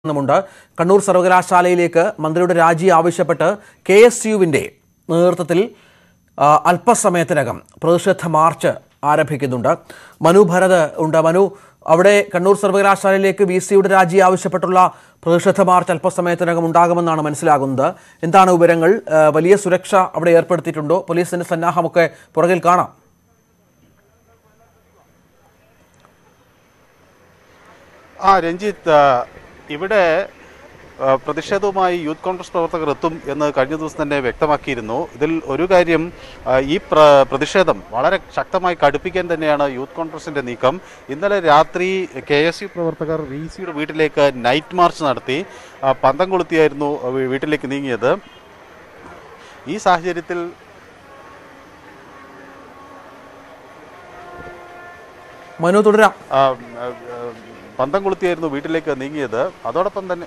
ുമുണ്ട് കണ്ണൂർ സർവകലാശാലയിലേക്ക് മന്ത്രിയുടെ രാജി ആവശ്യപ്പെട്ട് കെ എസ് യുവിൻ്റെ നേതൃത്വത്തിൽ ആ, അല്പസമയത്തിനകം പ്രതിഷേധ മാർച്ച് ആരംഭിക്കുന്നുണ്ട് മനു ഭരത് ഉണ്ട് മനു അവിടെ കണ്ണൂർ സർവകലാശാലയിലേക്ക് വി സിയുടെ രാജി ആവശ്യപ്പെട്ടുള്ള പ്രതിഷേധ മാർച്ച് അല്പസമയത്തിനകം ഉണ്ടാകുമെന്നാണ് മനസ്സിലാകുന്നത് എന്താണ് വിവരങ്ങൾ ആ, വലിയ സുരക്ഷ അവിടെ ഏർപ്പെടുത്തിയിട്ടുണ്ടോ പോലീസിന്റെ സന്നാഹമൊക്കെ പുറകിൽ കാണാം ആ രഞ്ജിത്ത് ആ, ഇവിടെ ആ, പ്രതിഷേധവുമായി യൂത്ത് കോൺഗ്രസ് പ്രവർത്തകർ എത്തും എന്ന് കഴിഞ്ഞ ദിവസം തന്നെ വ്യക്തമാക്കിയിരുന്നു ഇതിൽ ഒരു കാര്യം ആ, ഈ പ്ര പ്രതിഷേധം വളരെ ശക്തമായി കടുപ്പിക്കാൻ തന്നെയാണ് യൂത്ത് കോൺഗ്രസിന്റെ നീക്കം ഇന്നലെ രാത്രി കെ എസ് യു പ്രവർത്തകർ വി സിയുടെ വീട്ടിലേക്ക് നൈറ്റ് മാർച്ച് നടത്തി ആ, പന്തം കൊളുത്തിയായിരുന്നു വീ- വീട്ടിലേക്ക് നീങ്ങിയത് ഈ സാഹചര്യത്തിൽ മനു തുടരാം ആ, ആ, ആ, പന്തം കൊളുത്തിയായിരുന്നു വീട്ടിലേക്ക് നീങ്ങിയത് അതോടൊപ്പം തന്നെ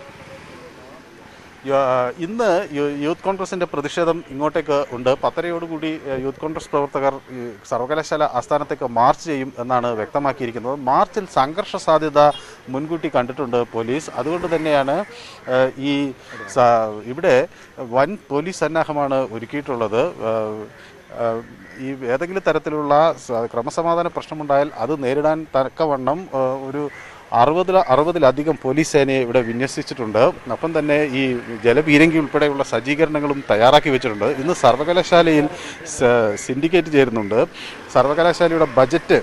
യ- ഇന്ന് യു- യൂത്ത് കോൺഗ്രസിന്റെ പ്രതിഷേധം ഇങ്ങോട്ടേക്ക് ഉണ്ട് പത്തരയോടുകൂടി ഏഹ്, യൂത്ത് കോൺഗ്രസ് പ്രവർത്തകർ ഈ സർവകലാശാല ആസ്ഥാനത്തേക്ക് മാർച്ച് ചെയ്യും എന്നാണ് വ്യക്തമാക്കിയിരിക്കുന്നത് മാർച്ചിൽ സംഘർഷ സാധ്യത മുൻകൂട്ടി കണ്ടിട്ടുണ്ട് പോലീസ് അതുകൊണ്ട് തന്നെയാണ് ഏഹ്, ഈ സ- ഇവിടെ വൻ പോലീസ് സന്നാഹമാണ് ഒരുക്കിയിട്ടുള്ളത് ഏഹ്, ഏഹ്, ഈ ഏതെങ്കിലും തരത്തിലുള്ള സ- ക്രമസമാധാന പ്രശ്നമുണ്ടായാൽ അത് നേരിടാൻ തക്കവണ്ണം ഏഹ്, ഒരു അറുപതിൽ അറുപതിലധികം പോലീസ് സേനയെ ഇവിടെ വിന്യസിച്ചിട്ടുണ്ട് ഒപ്പം തന്നെ ഈ ജലപീരങ്കി ഉൾപ്പെടെയുള്ള സജ്ജീകരണങ്ങളും തയ്യാറാക്കി വെച്ചിട്ടുണ്ട് ഇന്ന് സർവകലാശാലയിൽ സ- സിൻഡിക്കേറ്റ് ചേരുന്നുണ്ട് സർവകലാശാലയുടെ ബജറ്റ്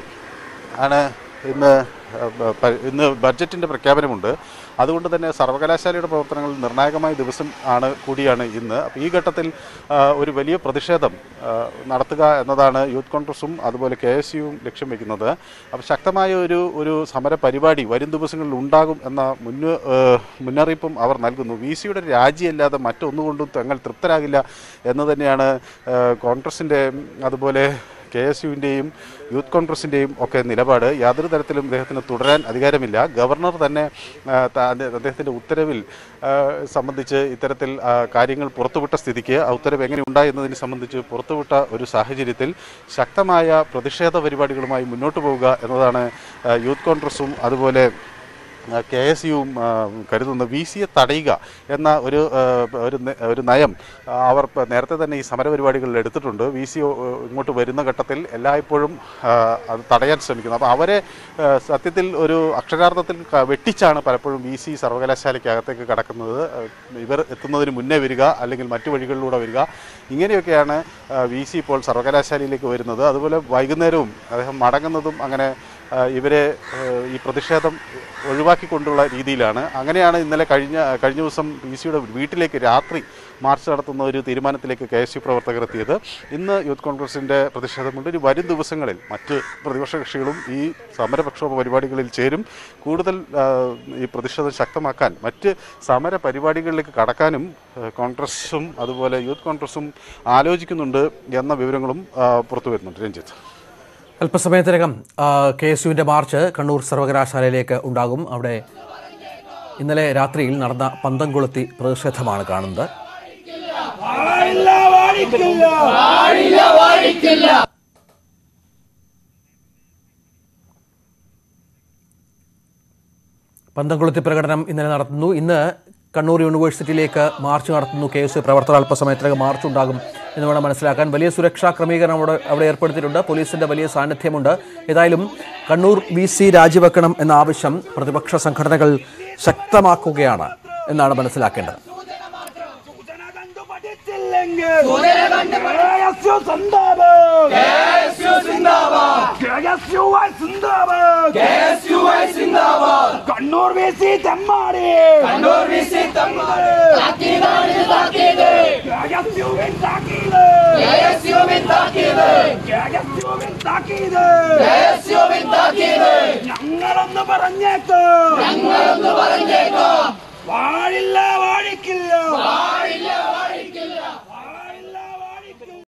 ആണ് ഇന്ന് ഏഹ്, പ- ഇന്ന് ബഡ്ജറ്റിൻ്റെ പ്രഖ്യാപനമുണ്ട് അതുകൊണ്ട് തന്നെ സർവകലാശാലയുടെ പ്രവർത്തനങ്ങൾ നിർണായകമായ ദിവസം ആണ് കൂടിയാണ് ഇന്ന് അപ്പോൾ ഈ ഘട്ടത്തിൽ ആ, ഒരു വലിയ പ്രതിഷേധം ആ, നടത്തുക എന്നതാണ് യൂത്ത് കോൺഗ്രസും അതുപോലെ കെ എസ് യുവും ലക്ഷ്യം വെക്കുന്നത് അപ്പോൾ ശക്തമായ ഒരു ഒരു സമര പരിപാടി വരും ദിവസങ്ങളിൽ ഉണ്ടാകും എന്ന മുന്ന ആ, മുന്നറിയിപ്പും അവർ നൽകുന്നു വി സിയുടെ രാജിയല്ലാതെ മറ്റൊന്നുകൊണ്ടും തങ്ങൾ തൃപ്തരാകില്ല എന്ന് തന്നെയാണ് ആ, കോൺഗ്രസിൻ്റെ അതുപോലെ കെ എസ് യുവിൻ്റെയും യൂത്ത് കോൺഗ്രസിൻ്റെയും ഒക്കെ നിലപാട് യാതൊരു തരത്തിലും അദ്ദേഹത്തിന് തുടരാൻ അധികാരമില്ല ഗവർണർ തന്നെ ആ, ത- അദ്ദേ- അദ്ദേഹത്തിൻ്റെ ഉത്തരവിൽ ആ, സംബന്ധിച്ച് ഇത്തരത്തിൽ ആ, കാര്യങ്ങൾ പുറത്തുവിട്ട സ്ഥിതിക്ക് ആ ഉത്തരവ് എങ്ങനെ ഉണ്ടായി എന്നതിനെ സംബന്ധിച്ച് പുറത്തുവിട്ട ഒരു സാഹചര്യത്തിൽ ശക്തമായ പ്രതിഷേധ പരിപാടികളുമായി മുന്നോട്ട് പോവുക എന്നതാണ് ആ, യൂത്ത് കോൺഗ്രസും അതുപോലെ കെ എസ് യുവും കരുതുന്ന വി സിയെ തടയുക എന്ന ഒരു ആ, ഒരു ന- ഒരു നയം ആ, അവർ പ- നേരത്തെ തന്നെ ഈ സമരപരിപാടികളിൽ എടുത്തിട്ടുണ്ട് വി സി ഇങ്ങോട്ട് വരുന്ന ഘട്ടത്തിൽ എല്ലായ്പ്പോഴും ആ, അത് തടയാൻ ശ്രമിക്കുന്നു അപ്പോൾ അവരെ ആ, സത്യത്തിൽ ഒരു അക്ഷരാർത്ഥത്തിൽ ക- വെട്ടിച്ചാണ് പലപ്പോഴും വി സി സർവകലാശാലയ്ക്കകത്തേക്ക് കടക്കുന്നത് ആ, ഇവർ എത്തുന്നതിന് മുന്നേ വരിക അല്ലെങ്കിൽ മറ്റു വഴികളിലൂടെ വരിക ഇങ്ങനെയൊക്കെയാണ് വി സി ഇപ്പോൾ സർവകലാശാലയിലേക്ക് വരുന്നത് അതുപോലെ വൈകുന്നേരവും അദ്ദേഹം മടങ്ങുന്നതും അങ്ങനെ ആ, ഇവരെ ആ, ഈ പ്രതിഷേധം ഒഴിവാക്കിക്കൊണ്ടുള്ള രീതിയിലാണ് അങ്ങനെയാണ് ഇന്നലെ കഴിഞ്ഞ കഴിഞ്ഞ ദിവസം പി സിയുടെ വീട്ടിലേക്ക് രാത്രി മാർച്ച് നടത്തുന്ന ഒരു തീരുമാനത്തിലേക്ക് കെ എസ് യു പ്രവർത്തകർ എത്തിയത് ഇന്ന് യൂത്ത് കോൺഗ്രസിൻ്റെ പ്രതിഷേധമുണ്ട് ഇനി വരും ദിവസങ്ങളിൽ മറ്റ് പ്രതിപക്ഷ കക്ഷികളും ഈ സമരപ്രക്ഷോഭ പരിപാടികളിൽ ചേരും കൂടുതൽ ആ, ഈ പ്രതിഷേധം ശക്തമാക്കാൻ മറ്റ് സമര പരിപാടികളിലേക്ക് കടക്കാനും ആ, കോൺഗ്രസും അതുപോലെ യൂത്ത് കോൺഗ്രസും ആലോചിക്കുന്നുണ്ട് എന്ന വിവരങ്ങളും ആ, പുറത്തു വരുന്നുണ്ട് രഞ്ജിത്ത് അല്പസമയത്തിനകം കെ എസ് യുവിൻ്റെ മാർച്ച് കണ്ണൂർ സർവകലാശാലയിലേക്ക് ഉണ്ടാകും അവിടെ ഇന്നലെ രാത്രിയിൽ നടന്ന പന്തം കൊളുത്തി പ്രതിഷേധമാണ് കാണുന്നത് പന്തം കൊളുത്തി പ്രകടനം ഇന്നലെ നടത്തുന്നു ഇന്ന് കണ്ണൂർ യൂണിവേഴ്സിറ്റിയിലേക്ക് മാർച്ച് നടത്തുന്നു കെ എസ് യു പ്രവർത്തകർ അല്പസമയത്തിനകം മാർച്ച് ഉണ്ടാകും എന്ന് വേണം മനസ്സിലാക്കാൻ വലിയ സുരക്ഷാ ക്രമീകരണം അവിടെ അവിടെ ഏർപ്പെടുത്തിയിട്ടുണ്ട് പോലീസിന്റെ വലിയ സാന്നിധ്യമുണ്ട് ഏതായാലും കണ്ണൂർ വി സി രാജിവെക്കണം എന്ന ആവശ്യം പ്രതിപക്ഷ സംഘടനകൾ ശക്തമാക്കുകയാണ് എന്നാണ് മനസ്സിലാക്കേണ്ടത് സൂചന കണ്ടു പഠിച്ചില്ലെങ്കിൽ KSU സിന്ദാബാദ് KSUI സിന്ദാബാദ് കണ്ണൂർ വി സി തെമ്മാടി കണ്ണൂർ വി സി തെമ്മാടി KSUവിൻ താക്കീത് KSUവിൻ താക്കീത് ഞങ്ങളൊന്ന് പറഞ്ഞേക്ക്